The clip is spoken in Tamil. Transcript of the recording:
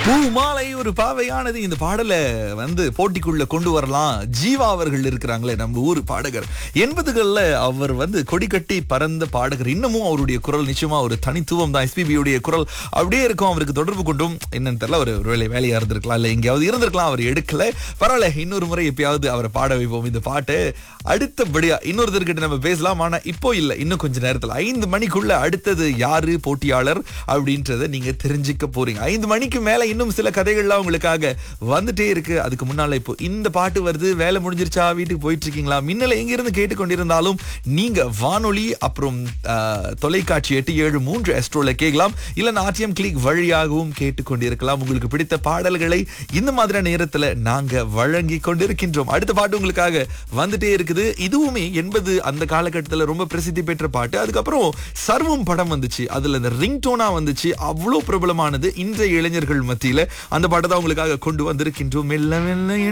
பூ மாலை ஒரு பாவையானது இந்த பாடல வந்து போட்டிக்குள்ள கொண்டு வரலாம் ஜீவா அவர்கள் இருக்கிறாங்களே நம்ம ஊர் பாடகர் எண்பதுகள்ல அவர் வந்து கொடி கட்டி பறந்த பாடகர் இன்னமும் அவருடைய குரல் நிச்சயமா ஒரு தனித்துவம் தான் எஸ்பிபி உடைய குரல் அப்படியே இருக்கும் அவருக்கு தொடர்பு கொண்டும் என்னன்னு தெரியல ஒரு ஒருவேளை வேலையா இருந்திருக்கலாம் இல்ல எங்கேயாவது இருந்திருக்கலாம் அவர் எடுக்கல பரவாயில்ல இன்னொரு முறை எப்பயாவது அவரை பாட வைப்போம் இந்த பாட்டு அடுத்தபடியா இன்னொருத்தர்கிட்ட நம்ம பேசலாம் ஆனா இப்போ இல்ல இன்னும் கொஞ்ச நேரத்துல ஐந்து மணிக்குள்ள அடுத்தது யாரு போட்டியாளர் அப்படின்றத நீங்க தெரிஞ்சுக்க போறீங்க ஐந்து மணிக்கு மேல இன்னும் சில கதைகள்லாம் உங்களுக்காக வந்துட்டே இருக்கு அதுக்கு முன்னால இப்போ இந்த பாட்டு வருது வேலை முடிஞ்சிருச்சா வீட்டுக்கு போயிட்டு இருக்கீங்களா மின்னல எங்க இருந்து கேட்டுக்கொண்டிருந்தாலும் நீங்க வானொலி அப்புறம் ஆஹ், தொலைக்காட்சி எட்டு ஏழு மூன்று எஸ்ட்ரோல கேட்கலாம் இல்ல நாட்டியம் கிளிக் வழியாகவும் கேட்டுக்கொண்டிருக்கலாம் உங்களுக்கு பிடித்த பாடல்களை இந்த மாதிரியான நேரத்துல நாங்க வழங்கி கொண்டிருக்கின்றோம் அடுத்த பாட்டு உங்களுக்காக வந்துட்டே இருக்குது இதுவுமே எண்பது அந்த காலகட்டத்துல ரொம்ப பிரசித்தி பெற்ற பாட்டு அதுக்கப்புறம் சர்வம் படம் வந்துச்சு அதுல இந்த ரிங் டோனா வந்துச்சு அவ்வளவு பிரபலமானது இன்றைய இளைஞர்கள் மத்தியில அந்த பாட்டை தான் உங்களுக்காக கொண்டு வந்திருக்கின்றோம் மெல்ல மெல்ல